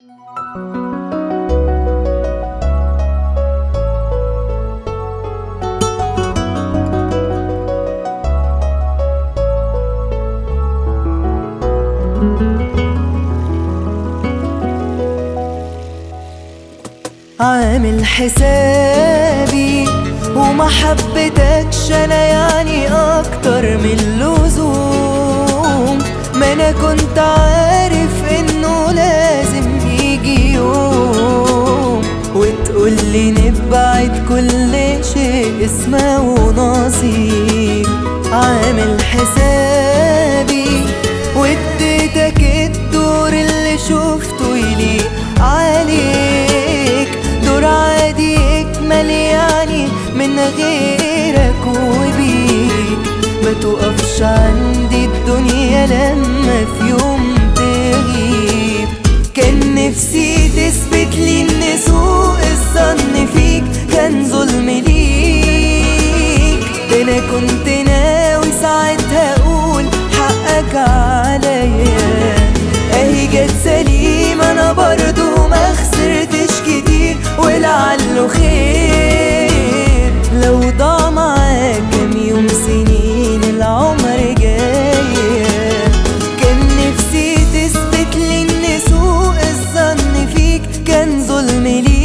عامل حسابي وما حبيتكش انا يعني اكتر من اللزوم ما انا كنت عارف انه لازم يجي يوم وتقولي نبعد كل شيء اسمه نصيب عامل حسابي واديتك الدور اللي شفته يليق عليك دور عادي يكمل يعني من غيرك وبيك ما تقفش عندي الدنيا لما في يوم تغيب كان نفسي تثبت لي ان سوء الظن فيك كان ظلم ليك ده انا كنت ناوي ساعتها اقول حقك عليا اهي جت سليمة انا برضو ما خسرتش كتير ولعله خير لو ضاع معاك كام يوم سنين العمر جاية كان نفسي تثبت لي ان سوء الظن فيك كان ظلم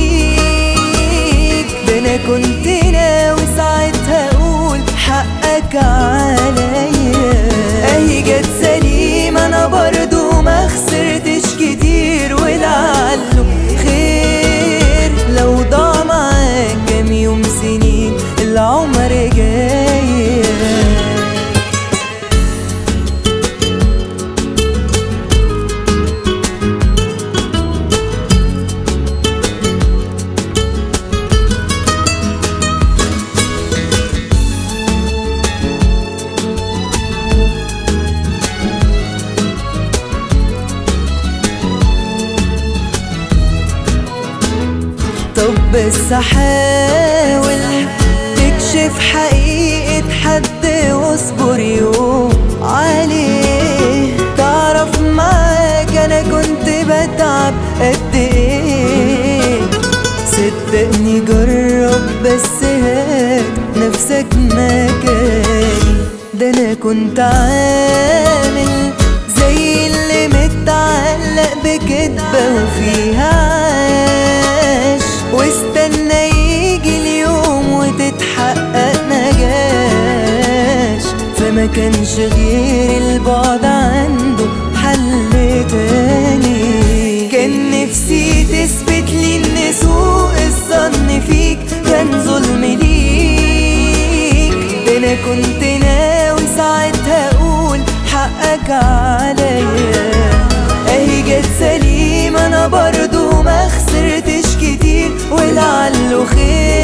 ليك ده انا كنت ناوي ساعتها اقول حقك عليا اهي جت سليمة انا برضو ما خسرتش كتير ولعله خير لو ضاع معاك كام يوم سنين العمر جايه طب بس حاول تكشف حقيقة حد واصبر يوم عليه تعرف معاك انا كنت بتعب قد ايه صدقني جرب بس هات نفسك مكاني ده انا كنت عامل زي اللي متعلق بكدبة وفيها عاش واستنى يجي اليوم وتتحقق نجاش فما كانش غير البعد عنده حل تاني كان نفسي تثبت لي ان سوء الظن فيك كان ظلم ليك ده انا كنت ناوي ساعتها اقول حقك عليا اهي جت سليمة انا برضو ما خسرتش كتير ولعله خير